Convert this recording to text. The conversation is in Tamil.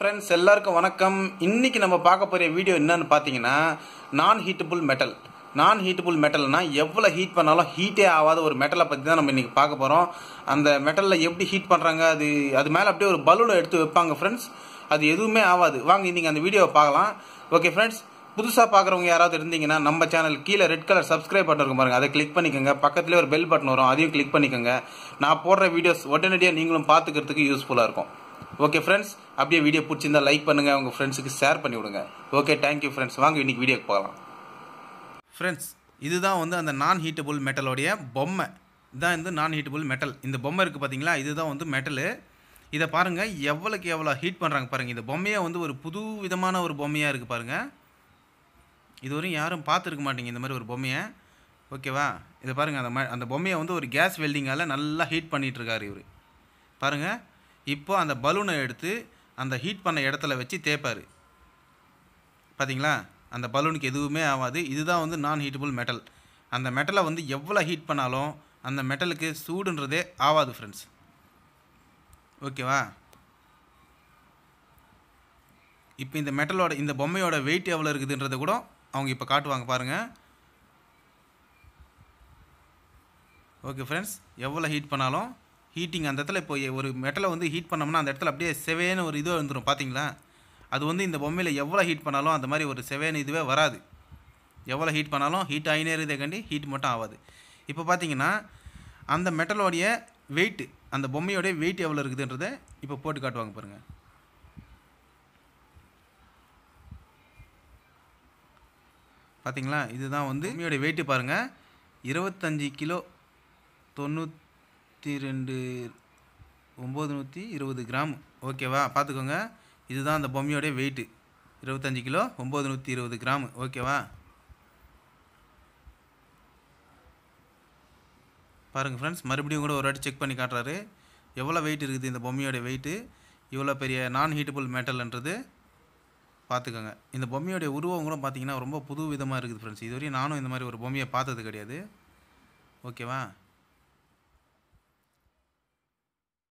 ஃப்ரெண்ட்ஸ் எல்லாருக்கும் வணக்கம் இன்னைக்கு நம்ம பார்க்க போகிற வீடியோ என்னன்னு பார்த்தீங்கன்னா நான் ஹீட்டபிள் மெட்டல் நான் ஹீட்டபிள் மெட்டல்னா எவ்வளோ ஹீட் பண்ணாலும் ஹீட்டே ஆகாத ஒரு மெட்டலை பற்றி தான் நம்ம இன்னைக்கு பார்க்க போகிறோம் அந்த மெட்டலில் எப்படி ஹீட் பண்ணுறாங்க அது அது மேலே அப்படியே ஒரு பலூனை எடுத்து வைப்பாங்க ஃப்ரெண்ட்ஸ் அது எதுவுமே ஆகாது வாங்க இன்னைக்கு அந்த வீடியோவை பார்க்கலாம் ஓகே ஃப்ரெண்ட்ஸ் புதுசாக பார்க்குறவங்க யாராவது இருந்தீங்கன்னா நம்ம சேனல் கீழே ரெட் கலர் சப்ஸ்கிரைப் பட்டன் இருக்கும் பாருங்க அதை கிளிக் பண்ணிக்கோங்க பக்கத்துலேயே ஒரு பெல் பட்டன் வரும் அதையும் கிளிக் பண்ணிக்கோங்க நான் போடுற வீடியோஸ் உடனடியாக நீங்களும் பார்த்துக்கிறதுக்கு யூஸ்ஃபுல்லாக இருக்கும் ஓகே ஃப்ரெண்ட்ஸ் அப்படியே வீடியோ பிடிச்சிருந்தா லைக் பண்ணுங்கள் உங்கள் ஃப்ரெண்ட்ஸுக்கு ஷேர் பண்ணி விடுங்க ஓகே தேங்க்யூ ஃப்ரெண்ட்ஸ் வாங்க இன்னைக்கு வீடியோக்கு போகலாம் ஃப்ரெண்ட்ஸ் இதுதான் வந்து அந்த நான் ஹீட்டபுள் மெட்டலோடைய பொம்மை இதுதான் வந்து நான் ஹீட்டபுள் மெட்டல் இந்த பொம்மை இருக்குது பார்த்தீங்களா இதுதான் வந்து மெட்டலு இதை பாருங்கள் எவ்வளோக்கு எவ்வளோ ஹீட் பண்ணுறாங்க பாருங்கள் இந்த பொம்மையை வந்து ஒரு புது விதமான ஒரு பொம்மையாக இருக்குது பாருங்கள் இதுவரையும் யாரும் பார்த்துருக்க மாட்டீங்க இந்த மாதிரி ஒரு பொம்மையை ஓகேவா இதை பாருங்கள் அந்த ம அந்த பொம்மையை வந்து ஒரு கேஸ் வெல்டிங்கால் நல்லா ஹீட் பண்ணிகிட்டு இருக்காரு இவர் பாருங்கள் இப்போ அந்த பலூனை எடுத்து அந்த ஹீட் பண்ண இடத்துல வச்சு தேய்ப்பார் பார்த்தீங்களா அந்த பலூனுக்கு எதுவுமே ஆகாது இதுதான் வந்து நான் ஹீட்டபுள் மெட்டல் அந்த மெட்டலை வந்து எவ்வளோ ஹீட் பண்ணாலும் அந்த மெட்டலுக்கு சூடுன்றதே ஆகாது ஃப்ரெண்ட்ஸ் ஓகேவா இப்போ இந்த மெட்டலோட இந்த பொம்மையோட வெயிட் எவ்வளோ இருக்குதுன்றதை கூட அவங்க இப்போ காட்டுவாங்க பாருங்கள் ஓகே ஃப்ரெண்ட்ஸ் எவ்வளோ ஹீட் பண்ணாலும் ஹீட்டிங் அந்த இடத்துல இப்போ ஒரு மெட்டலை வந்து ஹீட் பண்ணோம்னா அந்த இடத்துல அப்படியே செவேன்னு ஒரு இது வந்துடும் பார்த்தீங்களா அது வந்து இந்த பொம்மையில் எவ்வளோ ஹீட் பண்ணாலும் அந்த மாதிரி ஒரு செவேன்னு இதுவே வராது எவ்வளோ ஹீட் பண்ணாலும் ஹீட் ஆகினே இருக்குதே கண்டி ஹீட் மட்டும் ஆகாது இப்போ பார்த்தீங்கன்னா அந்த மெட்டலோடைய வெயிட்டு அந்த பொம்மையோடைய வெயிட் எவ்வளோ இருக்குதுன்றதை இப்போ போட்டு காட்டுவாங்க பாருங்கள் பார்த்தீங்களா இதுதான் வந்து பொம்மையோட வெயிட்டு பாருங்கள் இருபத்தஞ்சி கிலோ தொண்ணூற்றி ரெண்டு ஒம்பது நூற்றி இருபது கிராம் ஓகேவா பார்த்துக்கோங்க இதுதான் அந்த பொம்மையோடைய வெயிட்டு இருபத்தஞ்சி கிலோ ஒம்பது நூற்றி இருபது கிராம் ஓகேவா பாருங்கள் ஃப்ரெண்ட்ஸ் மறுபடியும் கூட ஒரு வாட்டி செக் பண்ணி காட்டுறாரு எவ்வளோ வெயிட் இருக்குது இந்த பொம்மையோட வெயிட்டு இவ்வளோ பெரிய நான் ஹீட்டபிள் மெட்டல்ன்றது பார்த்துக்கோங்க இந்த பொம்மையோடைய உருவம் கூட பார்த்தீங்கன்னா ரொம்ப புது விதமாக இருக்குது ஃப்ரெண்ட்ஸ் இதுவரையும் நானும் இந்த மாதிரி ஒரு பொம்மையை பார்த்தது கிடையாது ஓகேவா